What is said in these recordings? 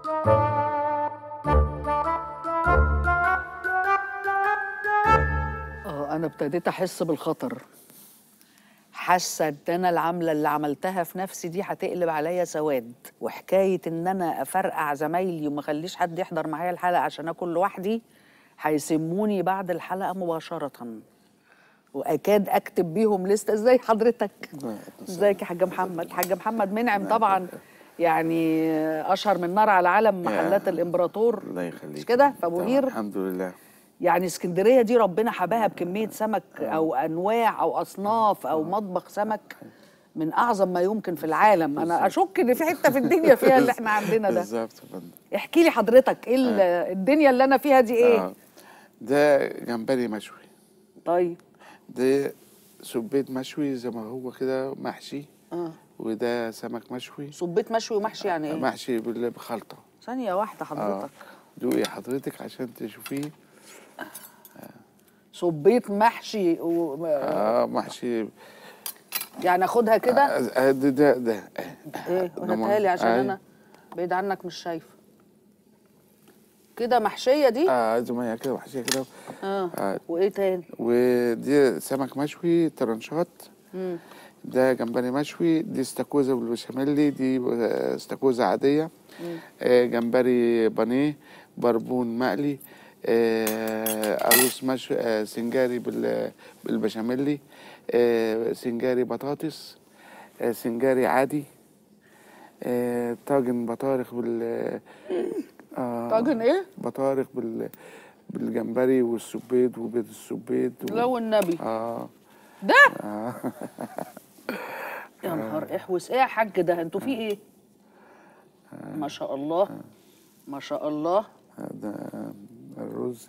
اه انا ابتديت احس بالخطر حاسه ان انا العمله اللي عملتها في نفسي دي هتقلب عليا سواد وحكايه ان انا افرقع زمايلي وما اخليش حد يحضر معايا الحلقه عشان اكل لوحدي هيسموني بعد الحلقه مباشره واكاد اكتب بيهم لسته ازاي حضرتك ازيك يا حاج محمد حاج محمد منعم طبعا يعني اشهر من نار على العالم محلات الامبراطور الله يخليك مش كده في ابو طبعاً، قير الحمد لله يعني اسكندريه دي ربنا حباها بكميه سمك او انواع او اصناف او مطبخ سمك من اعظم ما يمكن في العالم انا اشك ان في حته في الدنيا فيها اللي احنا عندنا ده بالظبط يا فندم احكي لي حضرتك ايه ال- الدنيا اللي انا فيها دي ايه آه. ده جمبري مشوي طيب ده سبيت مشوي زي ما هو كده محشي اه وده سمك مشوي صبيت مشوي ومحشي يعني ايه محشي بال- بخلطه ثانيه واحده اه حضرتك دوقي حضرتك عشان تشوفيه صبيت محشي و... اه محشي يعني اخدها كده آه ده ده ده ايه ده وهاتها لي عشان أي. انا بعيد عنك مش شايفه كده محشيه دي اه زي ما هي كده محشيه كده اه آه. وايه تاني ودي سمك مشوي ترنشات مم. ده جمبري مشوي دي استاكوزا بالبشاميل دي آه، استاكوزا عادية آه، جمبري بانيه بربون مقلي آه، عروس مشوي آه، سنجاري بال- بالبشاميل آه، سنجاري بطاطس آه، سنجاري عادي آه، طاجن بطارخ بال آه، طاجن ايه بطارخ بال بالجمبري والسبيط وبيض السبيط و... لو النبي اه ده يا نهار احوس ايه يا حاج ده انتوا في ايه ما شاء الله ما شاء الله ده الرز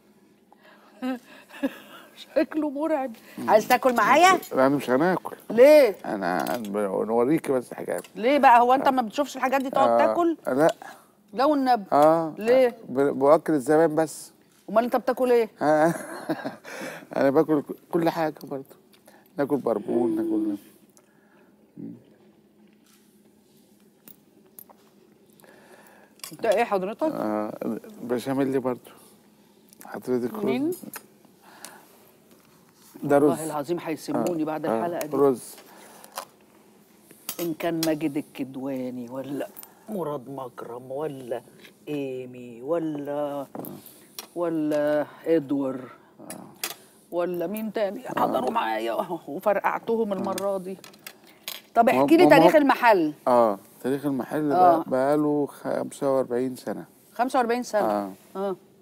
شكله مرعب عايز تاكل معايا انا مش هناكل ليه انا نوريكي بس حاجات ليه بقى هو انت ما بتشوفش الحاجات دي تقعد آه، تاكل لا لو النبي اه ليه؟ ب- باكل الزبائن بس امال انت بتاكل ايه آه. انا باكل كل حاجه برضه ناكل بربون ناكل انت ايه حضرتك آه بشاميل برضه حضرتك رز مين؟ ده رز والله العظيم هيسموني بعد آه، الحلقه دي رز ان كان ماجد الكدواني ولا مراد مكرم ولا ايمي ولا ولا ادوار ولا مين تاني حضروا معايا وفرقعتهم المره دي طب احكي لي ما- ما- تاريخ المحل اه تاريخ المحل آه. بقى بقاله 45 سنه 45 سنه اه اه